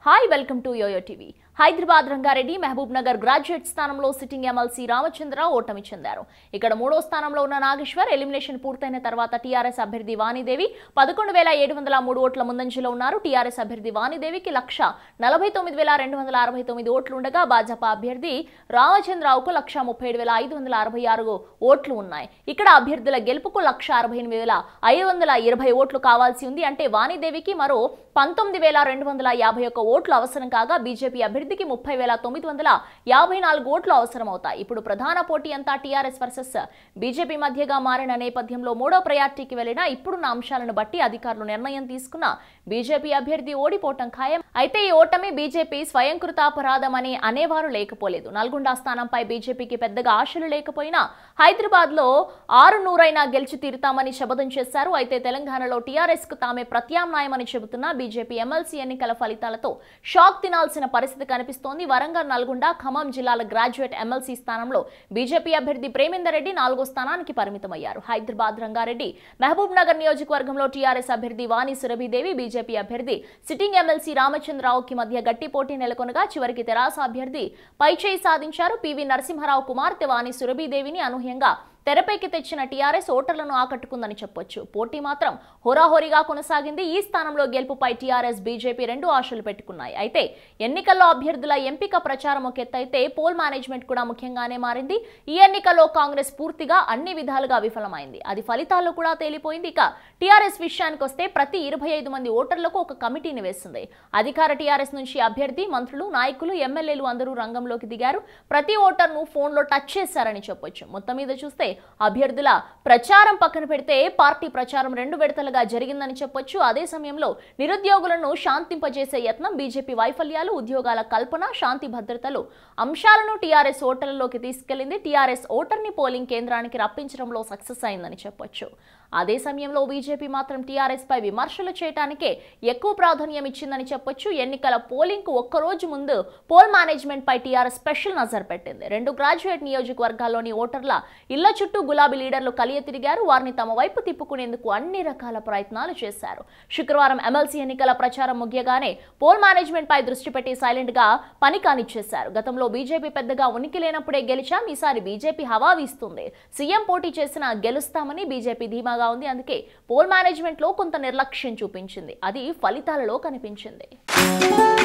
hi welcome to YoYo TV Hyderabad Rangareddy Mahabub Nagar graduate స్థానంలో sitting MLC Ramachandra Rao ఓటమి చెందారు ఇక్కడ మూడో స్థానంలో ఉన్న నాగేశ్వర్ ఎలిమినేషన్ పూర్తయిన తర్వాత టీఆర్ఎస్ అభ్యర్థి వాణిదేవి పదకొండు వేల ఏడు వందల మూడు ఓట్ల ముందంజలో ఉన్నారు టీఆర్ఎస్ అభ్యర్థి వాణిదేవికి లక్ష నలభై తొమ్మిది వేల రెండు వందల అరవై తొమ్మిది ఓట్లు ఉండగా భాజపా అభ్యర్థి రామచంద్రరావుకు లక్ష ముప్పై ఏడు వేల ఐదు వందల అరవై ఆరు ఓట్లు ఉన్నాయి ఇక్కడ అభ్యర్థుల గెలుపుకు లక్ష అరవై ఎనిమిది వేల ఐదు వందల ఇరవై ఓట్లు కావాల్సి ఉంది అంటే వాణిదేవికి మరో పంతొమ్మిది వేల రెండు వందల యాభై ఒక్క ఓట్లు అవసరం కాగా బీజేపీ అభ్యర్థికి ముప్పై వేల తొమ్మిది వందల యాభై నాలుగు ఓట్లు అవసరం అవుతాయి ఇప్పుడు ప్రధాన పోటీ అంతా టీఆర్ఎస్ వర్సెస్ బీజేపీ మధ్యగా మారిన నేపథ్యంలో మూడో ప్రయారిటీకి వెళ్లిన ఇప్పుడున్న అంశాలను బట్టి అధికారులు నిర్ణయం తీసుకున్న బీజేపీ అభ్యర్థి ఓడిపోవటం ఖాయం అయితే ఈ ఓటమి బీజేపీ స్వయంకృతాపరాధమని అనేవారు లేకపోలేదు నల్గొండ స్థానంపై బీజేపీకి పెద్దగా ఆశలు లేకపోయినా హైదరాబాద్ లో ఆరు నూరైనా గెలిచి తీరుతామని శపథం చేశారు అయితే తెలంగాణలో టీఆర్ఎస్ కు తామే ప్రత్యామ్నాయమని చెబుతున్న బీజేపీ ఎమ్మెల్సీ ఎన్నికల ఫలితాలతో షాక్ తినాల్సిన పరిస్థితి కనిపిస్తోంది వరంగల్ నల్గొండ ఖమ్మం జిల్లాల గ్రాడ్యుయేట్ ఎమ్మెల్సీ స్థానంలో బీజేపీ అభ్యర్థి ప్రేమేందర్ రెడ్డి నాలుగో స్థానానికి పరిమితమయ్యారు హైదరాబాద్ రంగారెడ్డి మహబూబ్ నగర్ నియోజకవర్గంలో టీఆర్ఎస్ అభ్యర్థి వాణి సురభిదేవి బీజేపీ అభ్యర్థి సిట్టింగ్ ఎమ్మెల్సీ రామచంద్రరావుకి మధ్య గట్టి పోటీ నెలకొనగా చివరికి తెరాస అభ్యర్థి పైచేయి సాధించారు పివి నరసింహారావు కుమార్తె వాణి సురభిదేవిని అనూహ్యంగా తెరపైకి తెచ్చిన టీఆర్ఎస్ ఓటర్లను ఆకట్టుకుందని చెప్పొచ్చు పోటీ మాత్రం హోరాహోరీగా కొనసాగింది ఈ స్థానంలో గెలుపుపై టీఆర్ఎస్ బీజేపీ రెండు ఆశలు పెట్టుకున్నాయి అయితే ఎన్నికల్లో అభ్యర్థుల ఎంపిక ప్రచారం ఒక ఎత్తైతే పోల్ మేనేజ్మెంట్ కూడా ముఖ్యంగానే మారింది ఈ ఎన్నికల్లో కాంగ్రెస్ పూర్తిగా అన్ని విధాలుగా విఫలమైంది అది ఫలితాల్లో కూడా తేలిపోయింది ఇక టీఆర్ఎస్ విషయానికి వస్తే ప్రతి ఇరవై ఐదు మంది ఓటర్లకు ఒక కమిటీని వేసింది అధికార టీఆర్ఎస్ నుంచి అభ్యర్థి మంత్రులు నాయకులు ఎమ్మెల్యేలు అందరూ రంగంలోకి దిగారు ప్రతి ఓటర్ను ఫోన్లో టచ్ చేశారని చెప్పొచ్చు మొత్తం మీద చూస్తే అభ్యర్థుల ప్రచారం పక్కన పెడితే పార్టీ ప్రచారం రెండు విడతలుగా జరిగిందని చెప్పొచ్చు అదే సమయంలో నిరుద్యోగులను శాంతింపజేసే యత్నం బీజేపీ వైఫల్యాలు ఉద్యోగాల కల్పన శాంతి భద్రతలు అంశాలను టీఆర్ఎస్ ఓటర్లలోకి తీసుకెళ్లింది టీఆర్ఎస్ ఓటర్ని పోలింగ్ కేంద్రానికి రప్పించడంలో సక్సెస్ అయిందని చెప్పొచ్చు అదే సమయంలో బీజేపీ మాత్రం టీఆర్ఎస్ పై విమర్శలు చేయడానికే ఎక్కువ ప్రాధాన్యం ఇచ్చిందని చెప్పొచ్చు ఎన్నికల పోలింగ్ కు ఒక్కరోజు ముందు పోల్ మేనేజ్మెంట్ పై టీఆర్ఎస్ స్పెషల్ నజర్ పెట్టింది రెండు గ్రాడ్యుయేట్ నియోజకవర్గాల్లోని ఓటర్ల ఇళ్ల చుట్టూ గులాబీ లీడర్లు కలియ తిరిగారు వారిని తమ వైపు తిప్పుకునేందుకు అన్ని రకాల ప్రయత్నాలు చేశారు శుక్రవారం ఎమ్మెల్సీ ఎన్నికల ప్రచారం ముగియగానే పోల్ మేనేజ్మెంట్ పై దృష్టి పెట్టి సైలెంట్ గా పని కానిచ్చేశారు గతంలో బీజేపీ పెద్దగా ఉనికి లేనప్పుడే గెలిచాం ఈసారి బీజేపీ హవా వీస్తుంది సీఎం పోటీ చేసినా గెలుస్తామని బీజేపీ ధీమాగా ఉంది అందుకే పోల్ మేనేజ్మెంట్ లో కొంత నిర్లక్ష్యం చూపించింది అది ఫలితాలలో కనిపించింది